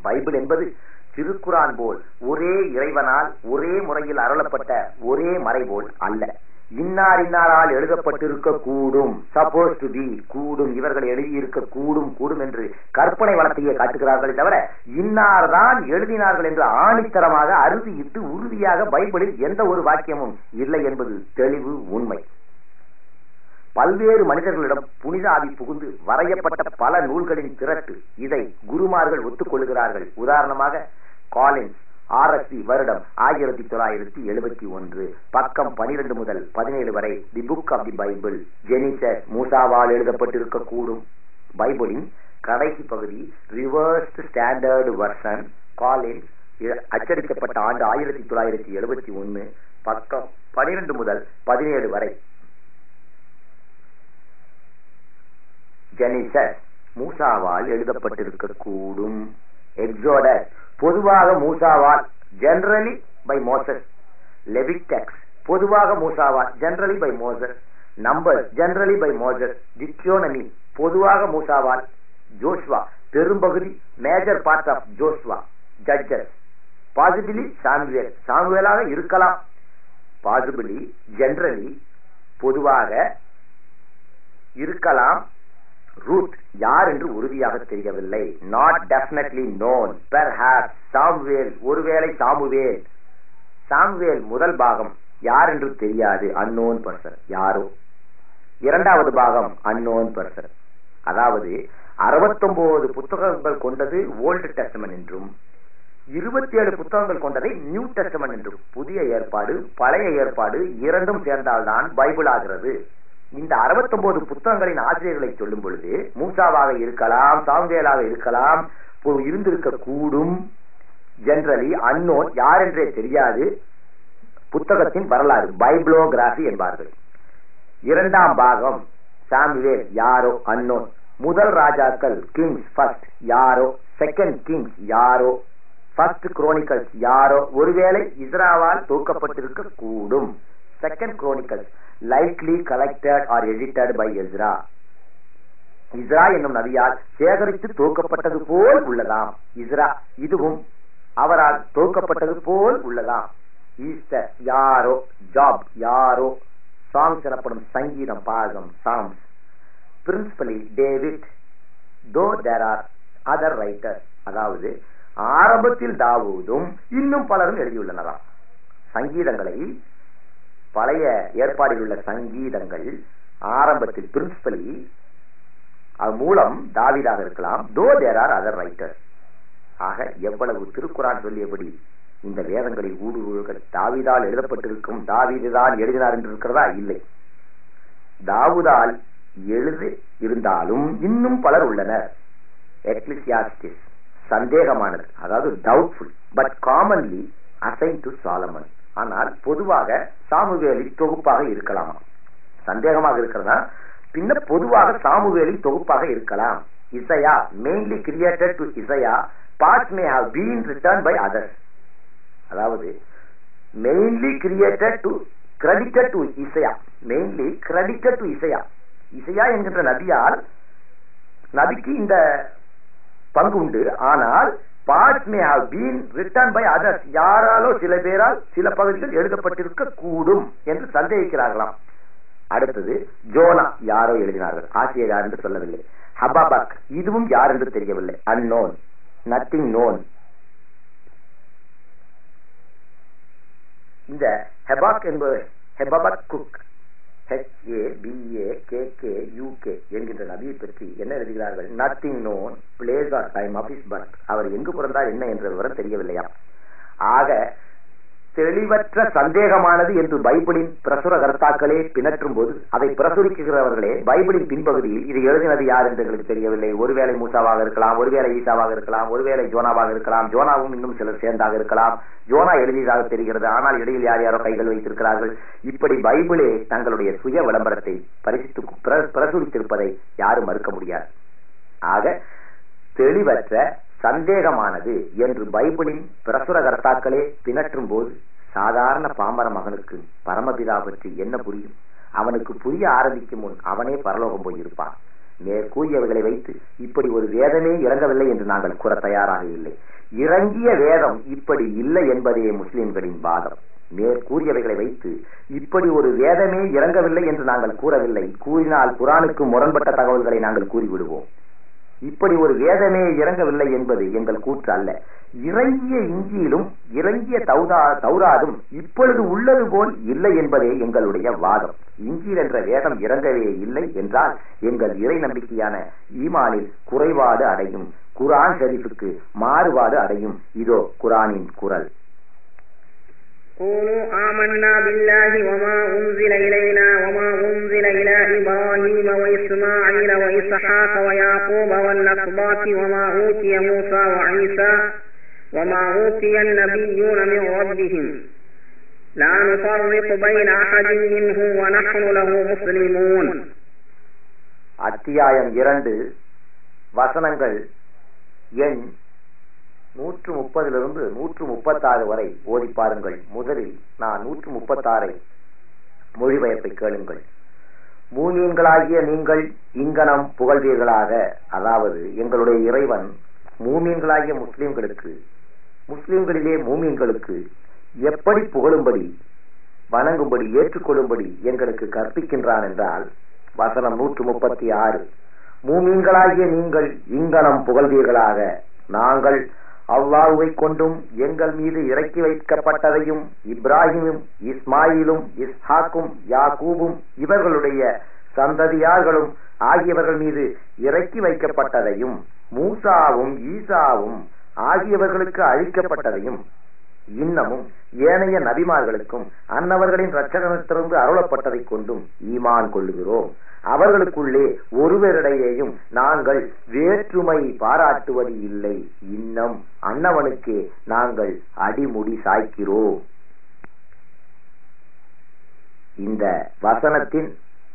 Bible என்பது திருக்குரான் போல் ஒரே இறைவனால் ஒரே முறையில் அருளப்பட்ட ஒரே மறைபோல் அல்ல இன்னார் இன்னாரால் எழுதப்பட்டிருக்க கூடும் சப்போஸ் டு பி கூடும் இவர்கள் எழுதியிருக்க கூடும் கூடும் என்று கற்பனை வளத்தையே காட்டுகிறார்களே தவிர இன்னார் தான் எழுதினார்கள் என்று ஆணித்தரமாக அறுதியிட்டு உறுதியாக பைபிளில் எந்த ஒரு வாக்கியமும் இல்லை என்பது தெளிவு உண்மை பல்வேறு மனிதர்களிடம் புனித ஆவி புகுந்து வரையப்பட்ட பல நூல்களின் திரட்டு இதை குருமார்கள் ஒத்துக்கொள்கிறார்கள் உதாரணமாக காலின்ஸ் ஆர்எஸ்சி வருடம் ஆயிரத்தி தொள்ளாயிரத்தி எழுபத்தி ஒன்று பக்கம் பனிரெண்டு முதல் பதினேழு வரை the book of the Bible Genesis மூசாவால் எழுதப்பட்டிருக்க கூடும் பைபிளின் கடைசி பகுதி ரிவர்ஸ்ட் ஸ்டாண்டர்டு வெர்ஷன் காலின்ஸ் அச்சடிக்கப்பட்ட ஆண்டு ஆயிரத்தி தொள்ளாயிரத்தி எழுபத்தி ஒன்னு பக்கம் பனிரெண்டு முதல் பதினேழு வரை ஜெனிசஸ் மூசாவால் எழுதப்பட்டிருக்க கூடும் எக்ஸோடஸ் பொதுவாக மூசாவால் ஜெனரலி பை மோசஸ் லெவிடெக்ஸ் பொதுவாக மூசாவால் generally by Moses Numbers generally by Moses Deuteronomy பொதுவாக மூசாவால் ஜோஷ்வா பெரும்பகுதி major part of Joshua Judges possibly Samuel சாமுவேலாக இருக்கலாம் பாசிபிளி ஜெனரலி பொதுவாக இருக்கலாம் ரூத் யார் என்று உறுதியாக தெரியவில்லை not definitely known perhaps Samuel ஒருவேளை சாமுவேல் சாமுவேல் முதல் பாகம் யார் என்று தெரியாது அன்னோன் பர்சன் யாரோ இரண்டாவது பாகம் அன்னோன் பர்சன் அதாவது அறுபத்தொன்பது புத்தகங்கள் கொண்டது ஓல்டு டெஸ்டமன் என்றும் இருபத்தி ஏழு புத்தகங்கள் கொண்டதை நியூ டெஸ்டமன் என்றும் புதிய ஏற்பாடு பழைய ஏற்பாடு இரண்டும் சேர்ந்தால்தான் பைபிள் ஆகிறது இந்த அறுபத்தொன்பது புத்தகங்களின் ஆசிரியர்களை சொல்லும் பொழுது மூசாவாக இருக்கலாம் சாமுவேலாக இருக்கலாம் இருந்திருக்க கூடும் ஜெனரலி அன்னோன் யார் என்றே தெரியாது புத்தகத்தின் வரலாறு பைபிளோகிராபி என்பார்கள் இரண்டாம் பாகம் சாமுவேல் யாரோ அன்னோன் முதல் ராஜாக்கள் கிங்ஸ் ஃபர்ஸ்ட் யாரோ செகண்ட் கிங்ஸ் யாரோ ஃபர்ஸ்ட் குரோனிக்கல்ஸ் யாரோ ஒருவேளை இஸ்ராவால் தூக்கப்பட்டிருக்க கூடும் second Chronicles likely collected or edited by Ezra இஸ்ரா என்னும் நபியால் சேகரித்து தோக்கப்பட்டது போல் உள்ளதாம் இஸ்ரா இதுவும் அவரால் தோக்கப்பட்டது போல் உள்ளதாம் ஈஸ்டர் யாரோ ஜாப் யாரோ சாங்ஸ் எனப்படும் சங்கீதம் பாகம் சாங்ஸ் பிரின்சிபலி டேவிட் தோ தேர் ஆர் அதர் ரைட்டர் அதாவது ஆரம்பத்தில் தாவூதும் இன்னும் பலரும் எழுதியுள்ளனராம் சங்கீதங்களை பழைய ஏற்பாடில் உள்ள சங்கீதங்கள் ஆரம்பத்தில் பிரின்சிபலி அது மூலம் தாவிதாக இருக்கலாம் தோ தேர் ஆர் அதர் ரைட்டர் ஆக எவ்வளவு திருக்குறான் சொல்லியபடி இந்த வேதங்களில் ஊடுருவல்கள் தாவிதால் எழுதப்பட்டிருக்கும் தாவீதுதான் எழுதினார் என்று இருக்கிறதா இல்லை தாவுதால் எழுதி இருந்தாலும் இன்னும் பலர் உள்ளனர் எக்லிசியாஸ்டிஸ் சந்தேகமானது அதாவது doubtful but commonly assign to Solomon ஆனால் பொதுவாக சாமுவேலில் தொகுப்பாக இருக்கலாமா சந்தேகமாக இருக்கிறதா பின்ன பொதுவாக சாமுவேலில் தொகுப்பாக இருக்கலாம் Isaiah mainly created to Isaiah parts may have been written by others அதாவது mainly created to credited to Isaiah mainly credited to Isaiah Isaiah என்கின்ற நபியால் நபிக்கு இந்த பங்கு உண்டு ஆனால் parts may have been written by others யாராலோ சில பேரால் சில பகுதிகள் எழுதப்பட்டிருக்க கூடும் என்று சந்தேகிக்கிறார்களாம் அடுத்தது ஜோனா யாரோ எழுதினார்கள் ஆசிரியர் யார் என்று சொல்லவில்லை ஹபாபக் இதுவும் யார் என்று தெரியவில்லை அன்னோன் நத்திங் நோன் இந்த ஹெபாக் என்பவர் Habakkuk H A B A K K U K என்கின்ற நபியை பற்றி என்ன எழுதுகிறார்கள் nothing known place or time of his birth அவர் எங்கு பிறந்தார் என்ன என்ற விவரம் தெரியவில்லையா ஆக தெளிவற்ற சந்தேகமானது என்று பைபிளின் பிரசுர கர்த்தாக்களே பிணற்றும் போது அதை பிரசுரிக்கிறவர்களே பைபிளின் பின்பகுதியில் இது எழுதினது யார் என்று எங்களுக்கு தெரியவில்லை ஒருவேளை மூசாவாக இருக்கலாம் ஒருவேளை ஈசாவாக இருக்கலாம் ஒருவேளை ஜோனாவாக இருக்கலாம் ஜோனாவும் இன்னும் சிலர் சேர்ந்தாக இருக்கலாம் ஜோனா எழுதியதாக தெரிகிறது ஆனால் இடையில் யார் யாரோ கைகள் வைத்திருக்கிறார்கள் இப்படி பைபிளே தங்களுடைய சுய விளம்பரத்தை பரிசித்து பிரசுரித்திருப்பதை யாரும் மறுக்க முடியாது ஆக தெளிவற்ற சந்தேகமானது என்று பைபிளின் பிரசுர கர்த்தாக்களே பிணற்றும் போது சாதாரண பாமர மகனுக்கு பரமபிதா பற்றி என்ன புரியும் அவனுக்கு புரிய ஆரம்பிக்கும் முன் அவனே பரலோகம் போயிருப்பான் மேற்கூறியவைகளை வைத்து இப்படி ஒரு வேதமே இறங்கவில்லை என்று நாங்கள் கூற தயாராக இல்லை இறங்கிய வேதம் இப்படி இல்லை என்பதே முஸ்லிம்களின் வாதம் மேற்கூறியவைகளை வைத்து இப்படி ஒரு வேதமே இறங்கவில்லை என்று நாங்கள் கூறவில்லை கூறினால் குரானுக்கு முரண்பட்ட தகவல்களை நாங்கள் கூறிவிடுவோம் இப்படி ஒரு வேதமே இறங்கவில்லை என்பது எங்கள் கூற்று அல்ல இறங்கிய இஞ்சியிலும் இறங்கிய தௌதா தௌராதும் இப்பொழுது உள்ளது போல் இல்லை என்பதே எங்களுடைய வாதம் இஞ்சியில் என்ற வேதம் இறங்கவே இல்லை என்றால் எங்கள் இறை நம்பிக்கையான ஈமானில் குறைபாடு அடையும் குரான் ஷரீஃபுக்கு மாறுபாடு அடையும் இதோ குரானின் குரல் قولوا آمنا بالله وما أنزل إلينا وما أنزل إلى إبراهيم وإسماعيل وإسحاق ويعقوب والأسباط وما أوتي موسى وعيسى وما أوتي النبيون من ربهم لا نفرق بين أحد منهم ونحن له مسلمون அத்தியாயம் இரண்டு வசனங்கள் எண் நூற்று முப்பதிலிருந்து நூற்று முப்பத்தாறு வரை ஓதி பாருங்கள் முதலில் நான் நூற்று முப்பத்தாறை மொழிபெயர்ப்பை கேளுங்கள் மூமீன்களாகிய நீங்கள் இங்கனம் புகழ்வீர்களாக அதாவது எங்களுடைய இறைவன் மூமீன்களாகிய முஸ்லிம்களுக்கு முஸ்லிம்களிலே மூமீன்களுக்கு எப்படி புகழும்படி வணங்கும்படி ஏற்றுக்கொள்ளும்படி எங்களுக்கு கற்பிக்கின்றான் என்றால் வசனம் நூற்று முப்பத்தி ஆறு மூமீன்களாகிய நீங்கள் இங்கனம் புகழ்வீர்களாக நாங்கள் அல்லாஹுவை கொண்டும் எங்கள் மீது இறக்கி வைக்கப்பட்டதையும் இப்ராஹிமும் இஸ்மாயிலும் இஸ்ஹாக்கும் யாக்கூபும் இவர்களுடைய சந்ததியார்களும் ஆகியவர்கள் மீது இறக்கி வைக்கப்பட்டதையும் மூசாவும் ஈசாவும் ஆகியவர்களுக்கு அழிக்கப்பட்டதையும் இன்னமும் ஏனைய நபிமார்களுக்கும் அன்னவர்களின் இரட்சகனத்திலிருந்து அருளப்பட்டதை கொண்டும் ஈமான் கொள்ளுகிறோம் அவர்களுக்குள்ளே ஒருவரிடையேயும் நாங்கள் வேற்றுமை பாராட்டுவது இல்லை இன்னும் அன்னவனுக்கே நாங்கள் அடிமுடி சாய்க்கிறோம் இந்த வசனத்தின்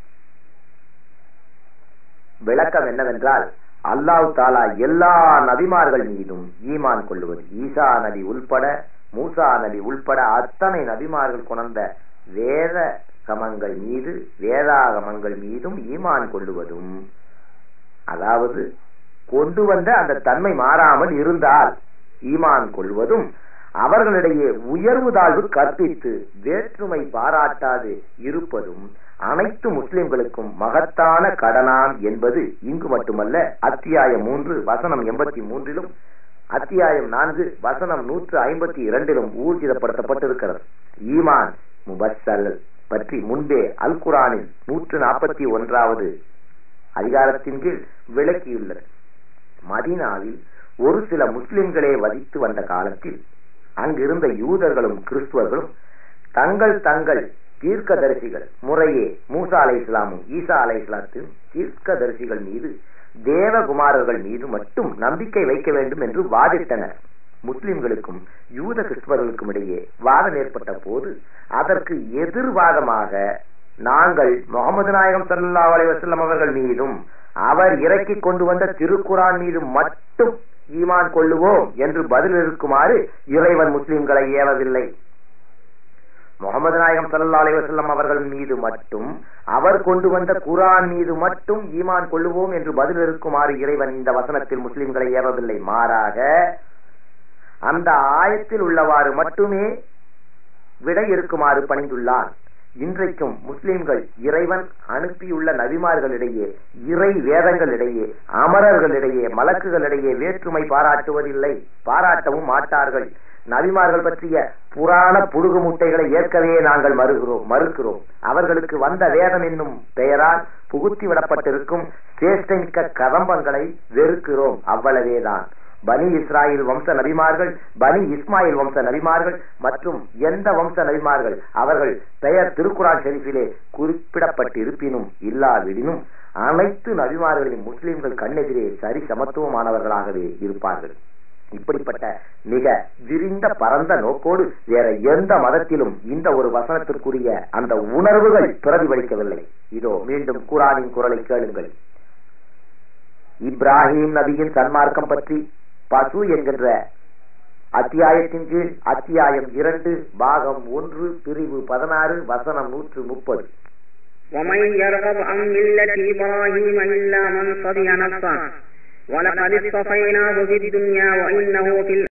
விளக்கம் என்னவென்றால் அல்லாஹ் தாலா எல்லா நபிமார்கள் மீதும் ஈமான் கொள்ளுவது ஈசா நபி உள்பட மூசா நபி உள்பட அத்தனை நபிமார்கள் கொண்ட வேத கமங்கள் மீது வேதாகமங்கள் மீதும் ஈமான் கொள்ளுவதும் அதாவது கொண்டு வந்த அந்த தன்மை மாறாமல் இருந்தால் ஈமான் கொள்வதும் அவர்களிடையே உயர்வு தாழ்வு கற்பித்து வேற்றுமை பாராட்டாது இருப்பதும் அனைத்து முஸ்லிம்களுக்கும் மகத்தான கடனாம் என்பது இங்கு மட்டுமல்ல அத்தியாயம் மூன்று வசனம் எண்பத்தி மூன்றிலும் அத்தியாயம் நான்கு வசனம் நூற்று ஐம்பத்தி இரண்டிலும் ஊர்ஜிதப்படுத்தப்பட்டிருக்கிறது ஈமான் முபஸ்ஸல் பற்றி முன்பே அல் குரானில் நூற்று நாற்பத்தி ஒன்றாவது அதிகாரத்தின் கீழ் விளக்கியுள்ளது மதீனாவில் ஒரு சில முஸ்லிம்களே வதித்து வந்த காலத்தில் அங்கிருந்த யூதர்களும் கிறிஸ்துவர்களும் தங்கள் தங்கள் தீர்க்கதரிசிகள் முறையே மூசா அலை இஸ்லாமும் ஈசா அலை இஸ்லாத்தின் தீர்க்கதரிசிகள் மீது தேவகுமாரர்கள் மீது மட்டும் நம்பிக்கை வைக்க வேண்டும் என்று வாதிட்டனர் முஸ்லிம்களுக்கும் யூத கிறிஸ்தவர்களுக்கும் இடையே வாதம் ஏற்பட்ட போது அதற்கு எதிர்வாதமாக நாங்கள் முகமது நாயகம் சல்லா அலைவசல்லம் அவர்கள் மீதும் அவர் இறக்கி கொண்டு வந்த திருக்குரான் மீது மட்டும் ஈமான் கொள்ளுவோம் என்று பதில் இருக்குமாறு இறைவன் முஸ்லிம்களை ஏவவில்லை முகமது நாயகம் சல்லா அலைவசல்லம் அவர்கள் மீது மட்டும் அவர் கொண்டு வந்த குரான் மீது மட்டும் ஈமான் கொள்ளுவோம் என்று பதில் இருக்குமாறு இறைவன் இந்த வசனத்தில் முஸ்லிம்களை ஏவவில்லை மாறாக அந்த ஆயத்தில் உள்ளவாறு மட்டுமே விடை இருக்குமாறு பணிந்துள்ளான் இன்றைக்கும் முஸ்லிம்கள் இறைவன் அனுப்பியுள்ள நபிமார்களிடையே இறை வேதங்களிடையே அமரர்களிடையே மலக்குகளிடையே வேற்றுமை பாராட்டுவதில்லை பாராட்டவும் மாட்டார்கள் நபிமார்கள் பற்றிய புராண புடுகு முட்டைகளை ஏற்கவே நாங்கள் மறுகிறோம் மறுக்கிறோம் அவர்களுக்கு வந்த வேதம் என்னும் பெயரால் புகுத்தி விடப்பட்டிருக்கும் சேஷ்டமிக்க கதம்பங்களை வெறுக்கிறோம் அவ்வளவேதான் பனி இஸ்ராயில் வம்ச நபிமார்கள் பனி இஸ்மாயில் வம்ச நபிமார்கள் மற்றும் எந்த வம்ச நபிமார்கள் அவர்கள் பெயர் திருக்குரான் ஷெரீஃபிலே குறிப்பிடப்பட்டிருப்பினும் இல்லாவிடினும் அனைத்து நபிமார்களையும் முஸ்லிம்கள் கண்ணெதிரே சரி சமத்துவமானவர்களாகவே இருப்பார்கள் இப்படிப்பட்ட மிக விரிந்த பரந்த நோக்கோடு வேற எந்த மதத்திலும் இந்த ஒரு வசனத்திற்குரிய அந்த உணர்வுகள் பிரதிபலிக்கவில்லை இதோ மீண்டும் குரானின் குரலை கேளுங்கள் இப்ராஹிம் நபியின் சன்மார்க்கம் பற்றி பசு என்கின்ற அத்தியாயத்தின் கீழ் அத்தியாயம் இரண்டு பாகம் ஒன்று பிரிவு பதினாறு வசனம் நூற்று முப்பது ومن يرغب عن ملة إبراهيم إلا من صدي نفسه ولقد اصطفيناه في الدنيا وإنه في